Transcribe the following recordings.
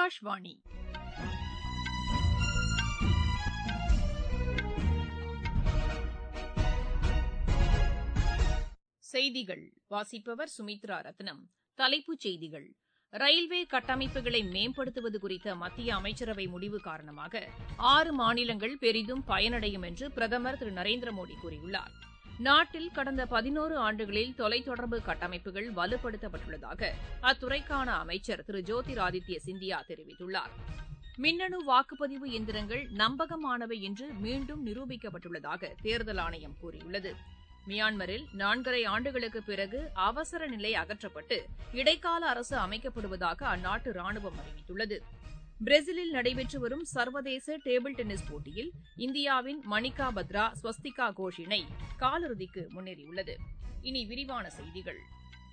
ஆகாஷ்வாணி செய்திகள் வாசிப்பவர் சுமித்ரா ரத்னம் தலைப்புச் செய்திகள் ரயில்வே கட்டமைப்புகளை மேம்படுத்துவது குறித்த மத்திய அமைச்சரவை முடிவு காரணமாக ஆறு மாநிலங்கள் பெரிதும் பயனடையும் என்று பிரதமர் திரு நரேந்திர மோடி கூறியுள்ளார் நாட்டில் கடந்த பதினோரு ஆண்டுகளில் தொலைத்தொடர்பு கட்டமைப்புகள் வலுப்படுத்தப்பட்டுள்ளதாக அத்துறைக்கான அமைச்சர் திரு ஜோதிராதித்ய சிந்தியா தெரிவித்துள்ளார் மின்னணு வாக்குப்பதிவு எந்திரங்கள் நம்பகமானவை என்று மீண்டும் நிரூபிக்கப்பட்டுள்ளதாக தேர்தல் ஆணையம் கூறியுள்ளது மியான்மரில் நான்கரை ஆண்டுகளுக்கு பிறகு அவசர நிலை அகற்றப்பட்டு இடைக்கால அரசு அமைக்கப்படுவதாக அந்நாட்டு ராணுவம் அறிவித்துள்ளது பிரேசிலில் நடைபெற்று வரும் சர்வதேச டேபிள் டென்னிஸ் போட்டியில் இந்தியாவின் மணிகா பத்ரா ஸ்வஸ்திகா கோஷ் இணை காலிறுதிக்கு முன்னேறியுள்ளது இனி விரிவான செய்திகள்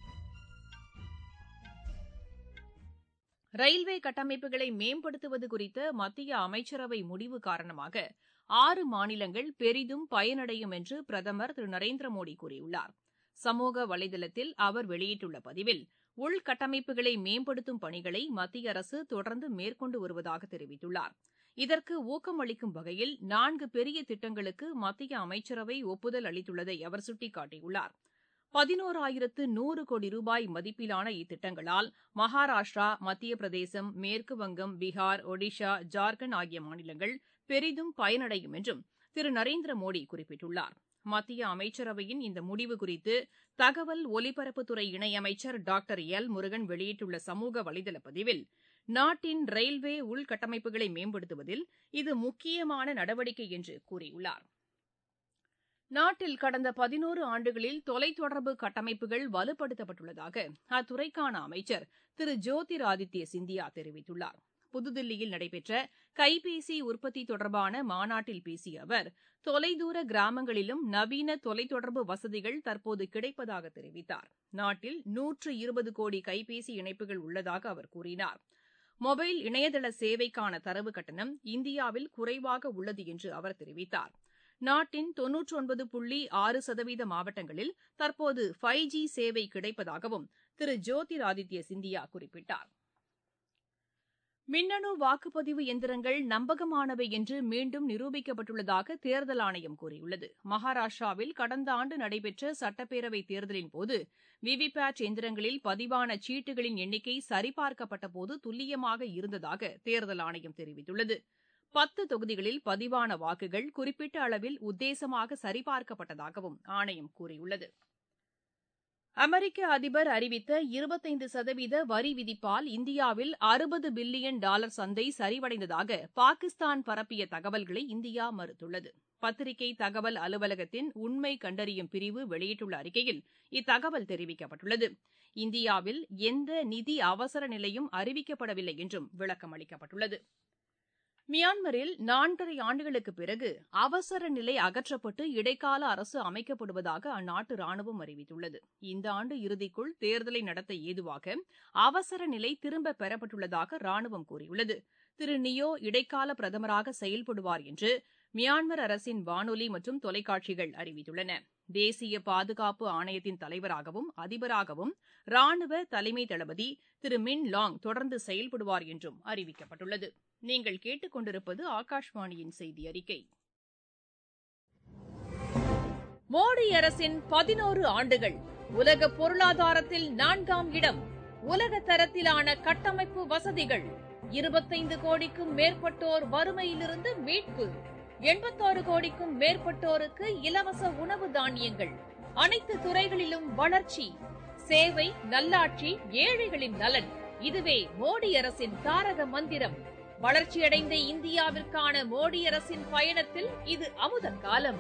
ரயில்வே கட்டமைப்புகளை மேம்படுத்துவது குறித்த மத்திய அமைச்சரவை முடிவு காரணமாக ஆறு மாநிலங்கள் பெரிதும் பயனடையும் என்று பிரதமர் திரு நரேந்திர மோடி கூறியுள்ளார் சமூக வலைதளத்தில் அவர் வெளியிட்டுள்ள பதிவில் உள்கட்டமைப்புகளை மேம்படுத்தும் பணிகளை மத்திய அரசு தொடர்ந்து மேற்கொண்டு வருவதாக தெரிவித்துள்ளார் இதற்கு ஊக்கம் அளிக்கும் வகையில் நான்கு பெரிய திட்டங்களுக்கு மத்திய அமைச்சரவை ஒப்புதல் அளித்துள்ளதை அவர் சுட்டிக்காட்டியுள்ளார் பதினோராயிரத்து நூறு கோடி ரூபாய் மதிப்பிலான இத்திட்டங்களால் மகாராஷ்டிரா மத்திய பிரதேசம் மேற்கு வங்கம் பீகார் ஒடிஷா ஜார்க்கண்ட் ஆகிய மாநிலங்கள் பெரிதும் பயனடையும் என்றும் திரு நரேந்திர மோடி குறிப்பிட்டுள்ளார் மத்திய அமைச்சரவையின் இந்த முடிவு குறித்து தகவல் ஒலிபரப்புத்துறை இணையமைச்சர் டாக்டர் எல் முருகன் வெளியிட்டுள்ள சமூக வலைதள பதிவில் நாட்டின் ரயில்வே உள்கட்டமைப்புகளை மேம்படுத்துவதில் இது முக்கியமான நடவடிக்கை என்று கூறியுள்ளார் நாட்டில் கடந்த பதினோரு ஆண்டுகளில் தொலைத்தொடர்பு கட்டமைப்புகள் வலுப்படுத்தப்பட்டுள்ளதாக அத்துறைக்கான அமைச்சர் திரு ஜோதிராதித்ய சிந்தியா தெரிவித்துள்ளார் புதுதில்லியில் நடைபெற்ற கைபேசி உற்பத்தி தொடர்பான மாநாட்டில் பேசிய அவர் தொலைதூர கிராமங்களிலும் நவீன தொலைத்தொடர்பு வசதிகள் தற்போது கிடைப்பதாக தெரிவித்தார் நாட்டில் நூற்று இருபது கோடி கைபேசி இணைப்புகள் உள்ளதாக அவர் கூறினார் மொபைல் இணையதள சேவைக்கான தரவு கட்டணம் இந்தியாவில் குறைவாக உள்ளது என்று அவர் தெரிவித்தார் நாட்டின் தொன்னூற்றொன்பது புள்ளி ஆறு சதவீத மாவட்டங்களில் தற்போது ஃபைவ் ஜி சேவை கிடைப்பதாகவும் திரு ஜோதிராதித்ய சிந்தியா குறிப்பிட்டார் மின்னணு வாக்குப்பதிவு எந்திரங்கள் நம்பகமானவை என்று மீண்டும் நிரூபிக்கப்பட்டுள்ளதாக தேர்தல் ஆணையம் கூறியுள்ளது மகாராஷ்டிராவில் கடந்த ஆண்டு நடைபெற்ற சட்டப்பேரவைத் தேர்தலின் போது விவிபேட் எந்திரங்களில் பதிவான சீட்டுகளின் எண்ணிக்கை சரிபார்க்கப்பட்டபோது துல்லியமாக இருந்ததாக தேர்தல் ஆணையம் தெரிவித்துள்ளது பத்து தொகுதிகளில் பதிவான வாக்குகள் குறிப்பிட்ட அளவில் உத்தேசமாக சரிபார்க்கப்பட்டதாகவும் ஆணையம் கூறியுள்ளது அமெரிக்க அதிபர் அறிவித்த இருபத்தைந்து சதவீத வரி விதிப்பால் இந்தியாவில் அறுபது பில்லியன் டாலர் சந்தை சரிவடைந்ததாக பாகிஸ்தான் பரப்பிய தகவல்களை இந்தியா மறுத்துள்ளது பத்திரிகை தகவல் அலுவலகத்தின் உண்மை கண்டறியும் பிரிவு வெளியிட்டுள்ள அறிக்கையில் இத்தகவல் தெரிவிக்கப்பட்டுள்ளது இந்தியாவில் எந்த நிதி அவசர நிலையும் அறிவிக்கப்படவில்லை என்றும் விளக்கம் அளிக்கப்பட்டுள்ளது மியான்மரில் நான்கரை ஆண்டுகளுக்கு பிறகு அவசர நிலை அகற்றப்பட்டு இடைக்கால அரசு அமைக்கப்படுவதாக அந்நாட்டு ராணுவம் அறிவித்துள்ளது இந்த ஆண்டு இறுதிக்குள் தேர்தலை நடத்த ஏதுவாக அவசர நிலை திரும்பப் பெறப்பட்டுள்ளதாக ராணுவம் கூறியுள்ளது திரு நியோ இடைக்கால பிரதமராக செயல்படுவார் என்று மியான்மர் அரசின் வானொலி மற்றும் தொலைக்காட்சிகள் அறிவித்துள்ளன தேசிய பாதுகாப்பு ஆணையத்தின் தலைவராகவும் அதிபராகவும் ராணுவ தலைமை தளபதி திரு மின் லாங் தொடர்ந்து செயல்படுவார் என்றும் அறிவிக்கப்பட்டுள்ளது நீங்கள் கேட்டுக்கொண்டிருப்பது ஆகாஷ்வாணியின் செய்தி அறிக்கை மோடி அரசின் பதினோரு ஆண்டுகள் உலக பொருளாதாரத்தில் நான்காம் இடம் உலக தரத்திலான கட்டமைப்பு வசதிகள் இருபத்தைந்து கோடிக்கும் மேற்பட்டோர் வறுமையிலிருந்து மீட்பு எண்பத்தாறு கோடிக்கும் மேற்பட்டோருக்கு இலவச உணவு தானியங்கள் அனைத்து துறைகளிலும் வளர்ச்சி சேவை நல்லாட்சி ஏழைகளின் நலன் இதுவே மோடி அரசின் தாரக மந்திரம் வளர்ச்சியடைந்த இந்தியாவிற்கான மோடி அரசின் பயணத்தில் இது அமுத காலம்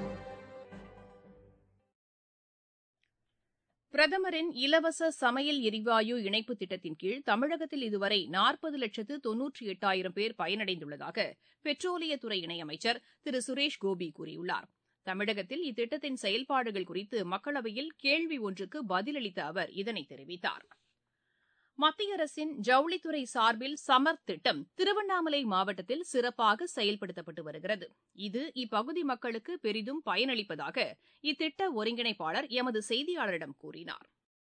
பிரதமரின் இலவச சமையல் எரிவாயு இணைப்பு திட்டத்தின் கீழ் தமிழகத்தில் இதுவரை நாற்பது லட்சத்து தொன்னூற்றி எட்டாயிரம் பேர் பயனடைந்துள்ளதாக பெட்ரோலியத்துறை இணையமைச்சர் திரு சுரேஷ் கோபி கூறியுள்ளார் தமிழகத்தில் இத்திட்டத்தின் செயல்பாடுகள் குறித்து மக்களவையில் கேள்வி ஒன்றுக்கு பதிலளித்த அவர் இதனை தெரிவித்தார் மத்திய அரசின் ஜவுளித்துறை சார்பில் சமர்த் திட்டம் திருவண்ணாமலை மாவட்டத்தில் சிறப்பாக செயல்படுத்தப்பட்டு வருகிறது இது இப்பகுதி மக்களுக்கு பெரிதும் பயனளிப்பதாக இத்திட்ட ஒருங்கிணைப்பாளர் எமது செய்தியாளரிடம் கூறினார்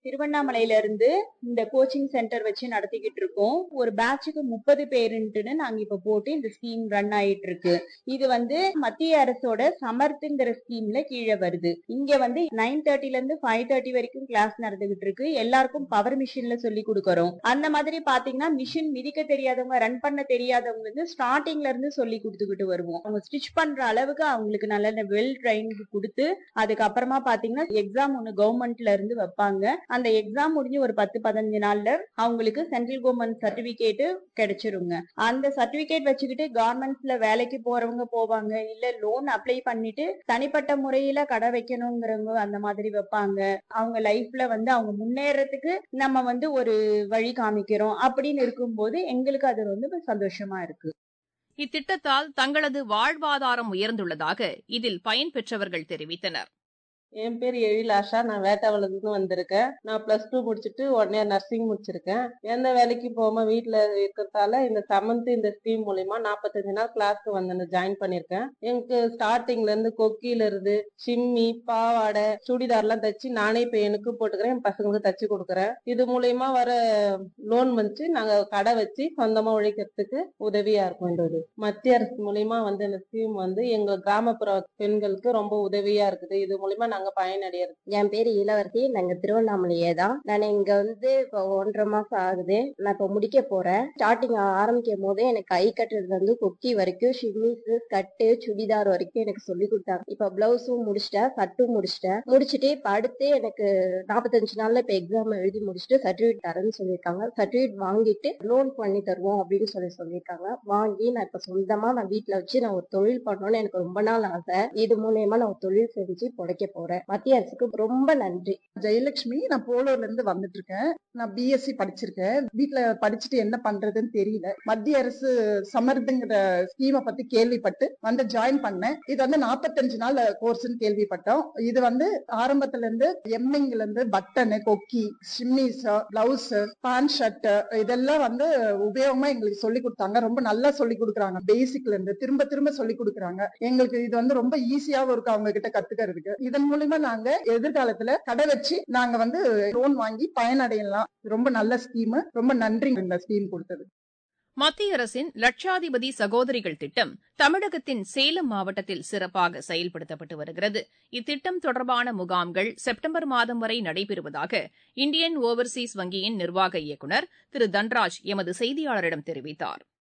திருவண்ணாமலையில இருந்து இந்த கோச்சிங் சென்டர் வச்சு நடத்திக்கிட்டு இருக்கோம் ஒரு பேட்சுக்கு முப்பது பேருன்ட்டுன்னு நாங்க இப்ப போட்டு இந்த ஸ்கீம் ரன் ஆயிட்டு இருக்கு இது வந்து மத்திய அரசோட சமர்த்துங்கிற ஸ்கீம்ல கீழே வருது இங்க வந்து நைன் தேர்ட்டில இருந்து ஃபைவ் தேர்ட்டி வரைக்கும் கிளாஸ் நடந்துகிட்டு இருக்கு எல்லாருக்கும் பவர் மிஷின்ல சொல்லி கொடுக்கறோம் அந்த மாதிரி பாத்தீங்கன்னா மிஷின் மிதிக்க தெரியாதவங்க ரன் பண்ண தெரியாதவங்க வந்து ஸ்டார்டிங்ல இருந்து சொல்லி கொடுத்துக்கிட்டு வருவோம் அவங்க ஸ்டிச் பண்ற அளவுக்கு அவங்களுக்கு நல்ல வெல் ட்ரைனிங் கொடுத்து அதுக்கப்புறமா பாத்தீங்கன்னா எக்ஸாம் ஒண்ணு கவர்மெண்ட்ல இருந்து வைப்பாங்க அந்த எக்ஸாம் முடிஞ்சு ஒரு பத்து பதினஞ்சு நாள்ல அவங்களுக்கு சென்ட்ரல் கவர்மெண்ட் சர்டிபிகேட் கிடைச்சிருங்க அந்த சர்டிபிகேட் வச்சுக்கிட்டு கார்மெண்ட்ஸ்ல வேலைக்கு போறவங்க போவாங்க இல்ல லோன் அப்ளை பண்ணிட்டு தனிப்பட்ட முறையில கடை வைக்கணுங்கிறவங்க அந்த மாதிரி வைப்பாங்க அவங்க லைஃப்ல வந்து அவங்க முன்னேறதுக்கு நம்ம வந்து ஒரு வழி காமிக்கிறோம் அப்படின்னு இருக்கும்போது எங்களுக்கு அது வந்து சந்தோஷமா இருக்கு இத்திட்டத்தால் தங்களது வாழ்வாதாரம் உயர்ந்துள்ளதாக இதில் பயன்பெற்றவர்கள் தெரிவித்தனர் என் பேர் எழிலாஷா நான் வேட்டாவளத்துலேருந்து வந்திருக்கேன் நான் ப்ளஸ் டூ முடிச்சுட்டு உடனே நர்சிங் முடிச்சிருக்கேன் எந்த வேலைக்கு போகாம வீட்டில் இருக்கிறதால இந்த சமந்த் இந்த ஸ்கீம் மூலியமா நாற்பத்தஞ்சு நாள் கிளாஸ்க்கு வந்து ஜாயின் பண்ணியிருக்கேன் எனக்கு ஸ்டார்டிங்ல இருந்து கொக்கியில இருந்து சிம்மி பாவாடை சுடிதார்லாம் தச்சு நானே இப்போ எனக்கு போட்டுக்கிறேன் என் பசங்களுக்கு தச்சு கொடுக்குறேன் இது மூலியமா வர லோன் வந்து நாங்க கடை வச்சு சொந்தமா உழைக்கிறதுக்கு உதவியா இருக்கும் இந்த இது மத்திய அரசு மூலியமா வந்து இந்த ஸ்கீம் வந்து எங்க கிராமப்புற பெண்களுக்கு ரொம்ப உதவியா இருக்குது இது மூலியமா நாங்க பயனடையிறது என் பேரு இளவரசி நாங்க திருவண்ணாமலையே தான் நான் இங்க வந்து இப்போ ஒன்றரை மாசம் ஆகுது நான் இப்போ முடிக்க போறேன் ஸ்டார்டிங் ஆரம்பிக்கும் போது எனக்கு கை கட்டுறது வந்து கொக்கி வரைக்கும் ஷிம்மிஸ் கட்டு சுடிதார் வரைக்கும் எனக்கு சொல்லி கொடுத்தாங்க இப்ப பிளவுஸும் முடிச்சிட்டேன் சட்டும் முடிச்சிட்டேன் முடிச்சிட்டு இப்ப அடுத்து எனக்கு நாற்பத்தஞ்சு நாள்ல இப்ப எக்ஸாம் எழுதி முடிச்சுட்டு சர்டிபிகேட் தரேன்னு சொல்லியிருக்காங்க சர்டிபிகேட் வாங்கிட்டு லோன் பண்ணி தருவோம் அப்படின்னு சொல்லி சொல்லியிருக்காங்க வாங்கி நான் இப்ப சொந்தமா நான் வீட்டுல வச்சு நான் ஒரு தொழில் பண்ணணும்னு எனக்கு ரொம்ப நாள் ஆசை இது மூலியமா நான் ஒரு தொழில் செஞ்சு பொழைக்க போறேன் மத்திய அரசுக்கு ரொம்ப நன்றி ஜெயலட்சுமி நான் போலூர்ல இருந்து வந்துட்டு இருக்கேன் நான் பிஎஸ்சி படிச்சிருக்கேன் வீட்ல படிச்சுட்டு என்ன பண்றதுன்னு தெரியல மத்திய அரசு சமர்துங்கிற ஸ்கீமை பத்தி கேள்விப்பட்டு வந்து ஜாயின் பண்ணேன் இது வந்து நாற்பத்தஞ்சு நாள் கோர்ஸ்னு கேள்விப்பட்டோம் இது வந்து ஆரம்பத்துல இருந்து எம்மிங்ல இருந்து பட்டனு கொக்கி ஷிம்மிஸ் பிளவுஸ் பேண்ட் ஷர்ட் இதெல்லாம் வந்து உபயோகமா எங்களுக்கு சொல்லி கொடுத்தாங்க ரொம்ப நல்லா சொல்லி கொடுக்குறாங்க பேசிக்ல இருந்து திரும்ப திரும்ப சொல்லி கொடுக்குறாங்க எங்களுக்கு இது வந்து ரொம்ப ஈஸியாவும் இருக்கு அவங்க கிட்ட கத்துக்கிறதுக்கு இதன் மூலியமா நாங்க எதிர்காலத்துல கடை வச்சு நாங்க வந்து லோன் வாங்கி பயனடையலாம் ரொம்ப நல்ல ஸ்கீம் ரொம்ப நன்றி இந்த ஸ்கீம் கொடுத்தது மத்திய அரசின் லட்சாதிபதி சகோதரிகள் திட்டம் தமிழகத்தின் சேலம் மாவட்டத்தில் சிறப்பாக செயல்படுத்தப்பட்டு வருகிறது இத்திட்டம் தொடர்பான முகாம்கள் செப்டம்பர் மாதம் வரை நடைபெறுவதாக இந்தியன் ஓவர்சீஸ் வங்கியின் நிர்வாக இயக்குநர் திரு தன்ராஜ் எமது செய்தியாளரிடம் தெரிவித்தார்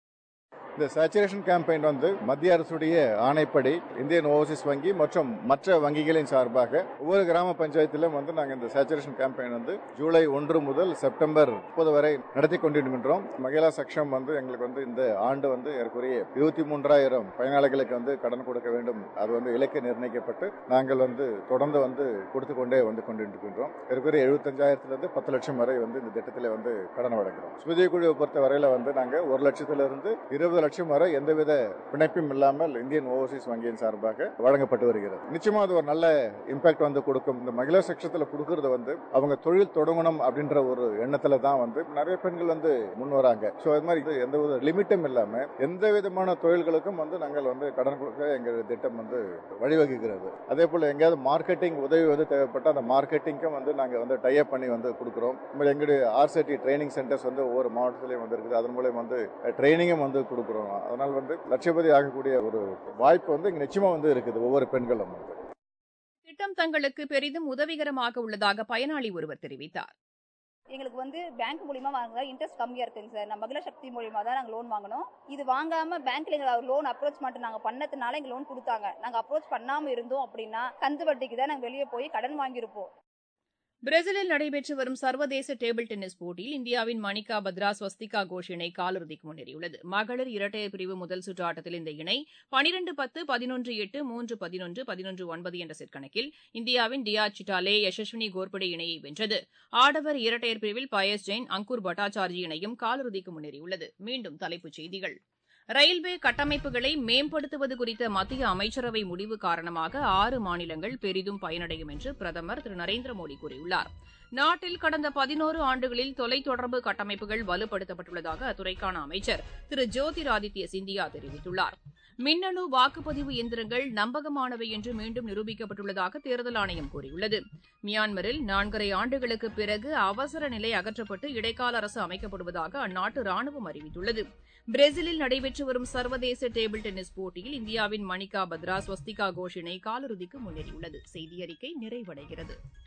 இந்த சேச்சுரேஷன் கேம்பெயின் வந்து மத்திய அரசுடைய ஆணைப்படி இந்தியன் ஓவர்சீஸ் வங்கி மற்றும் மற்ற வங்கிகளின் சார்பாக ஒவ்வொரு கிராம பஞ்சாயத்திலும் வந்து நாங்கள் இந்த சேச்சுரேஷன் கேம்பெயின் வந்து ஜூலை ஒன்று முதல் செப்டம்பர் முப்பது வரை நடத்தி கொண்டிருக்கின்றோம் மகிழா சக்ஷம் வந்து எங்களுக்கு வந்து இந்த ஆண்டு வந்து ஏற்குரிய இருபத்தி மூன்றாயிரம் பயனாளிகளுக்கு வந்து கடன் கொடுக்க வேண்டும் அது வந்து இலக்கு நிர்ணயிக்கப்பட்டு நாங்கள் வந்து தொடர்ந்து வந்து கொடுத்து கொண்டே வந்து கொண்டிருக்கின்றோம் ஏற்குரிய எழுபத்தஞ்சாயிரத்திலிருந்து பத்து லட்சம் வரை வந்து இந்த திட்டத்தில் வந்து கடன் வழங்குறோம் சுவிதய குழுவை பொறுத்த வரையில வந்து நாங்கள் ஒரு லட்சத்திலிருந்து இருபது லட்சம் வரை எந்தவித பிணைப்பும் இல்லாமல் இந்தியன் ஓவர்சீஸ் வங்கியின் சார்பாக வழங்கப்பட்டு வருகிறது நிச்சயமா அது ஒரு நல்ல இம்பாக்ட் வந்து கொடுக்கும் இந்த மகிழா செக்ஷத்தில் கொடுக்கறது வந்து அவங்க தொழில் தொடங்கணும் அப்படின்ற ஒரு எண்ணத்துல தான் வந்து நிறைய பெண்கள் வந்து முன் வராங்க ஸோ அது மாதிரி இது எந்த ஒரு லிமிட்டும் இல்லாம எந்த விதமான தொழில்களுக்கும் வந்து நாங்கள் வந்து கடன் கொடுக்க எங்கள் திட்டம் வந்து வழிவகுக்கிறது அதே போல எங்கேயாவது மார்க்கெட்டிங் உதவி வந்து தேவைப்பட்ட அந்த மார்க்கெட்டிங்க்கும் வந்து நாங்கள் வந்து டைப் பண்ணி வந்து கொடுக்குறோம் எங்களுடைய ஆர்சிடி ட்ரைனிங் சென்டர்ஸ் வந்து ஒவ்வொரு மாவட்டத்திலையும் வந்து இருக்குது அதன் மூலம் வந்து ட்ரைனிங்கும் வந்து கொடுக்குறோம் அதனால் வந்து லட்சபதி ஆகக்கூடிய ஒரு வாய்ப்பு வந்து இங்க நிச்சயமா வந்து இருக்குது ஒவ்வொரு பெண்களும் வந்து திட்டம் தங்களுக்கு பெரிதும் உதவிகரமாக உள்ளதாக பயனாளி ஒருவர் தெரிவித்தார் எங்களுக்கு வந்து பேங்க் மூலியமா வாங்குற இன்ட்ரெஸ்ட் கம்மியா இருக்குங்க சார் நம்ம மகிழ சக்தி மூலியமா தான் நாங்க லோன் வாங்கினோம் இது வாங்காம பேங்க்ல எங்க லோன் அப்ரோச் பண்ணிட்டு நாங்க பண்ணதுனால எங்க லோன் கொடுத்தாங்க நாங்க அப்ரோச் பண்ணாம இருந்தோம் அப்படின்னா கந்து வட்டிக்கு தான் நாங்க வெளியே போய் கடன் வாங்கியிருப்போம் பிரேசிலில் நடைபெற்று வரும் சர்வதேச டேபிள் டென்னிஸ் போட்டியில் இந்தியாவின் மணிகா பத்ரா ஸ்வஸ்திகா கோஷ் இணை காலிறுதிக்கு முன்னேறியுள்ளது மகளிர் இரட்டையர் பிரிவு முதல் சுற்று ஆட்டத்தில் இந்த இணை பனிரெண்டு பத்து பதினொன்று எட்டு மூன்று பதினொன்று பதினொன்று ஒன்பது என்ற செட் கணக்கில் இந்தியாவின் டியா சிட்டாலே யசஸ்வினி கோர்படே இணையை வென்றது ஆடவர் இரட்டையர் பிரிவில் பயஸ் ஜெயின் அங்கூர் பட்டாச்சார்ஜி இணையும் காலிறுதிக்கு முன்னேறியுள்ளது மீண்டும் தலைப்புச் செய்திகள் ரயில்வே கட்டமைப்புகளை மேம்படுத்துவது குறித்த மத்திய அமைச்சரவை முடிவு காரணமாக ஆறு மாநிலங்கள் பெரிதும் பயனடையும் என்று பிரதமர் திரு நரேந்திர மோடி கூறியுள்ளார் நாட்டில் கடந்த பதினோரு ஆண்டுகளில் தொலைத்தொடர்பு கட்டமைப்புகள் வலுப்படுத்தப்பட்டுள்ளதாக அத்துறைக்கான அமைச்சர் திரு ஜோதிராதித்ய சிந்தியா தெரிவித்துள்ளார் மின்னணு வாக்குப்பதிவு இயந்திரங்கள் நம்பகமானவை என்று மீண்டும் நிரூபிக்கப்பட்டுள்ளதாக தேர்தல் ஆணையம் கூறியுள்ளது மியான்மரில் நான்கரை ஆண்டுகளுக்கு பிறகு அவசர நிலை அகற்றப்பட்டு இடைக்கால அரசு அமைக்கப்படுவதாக அந்நாட்டு ராணுவம் அறிவித்துள்ளது பிரேசிலில் நடைபெற்று வரும் சர்வதேச டேபிள் டென்னிஸ் போட்டியில் இந்தியாவின் மணிகா பத்ரா ஸ்வஸ்திகா கோஷ் இணை காலிறுதிக்கு முன்னேறியுள்ளது செய்தி அறிக்கை நிறைவடைகிறது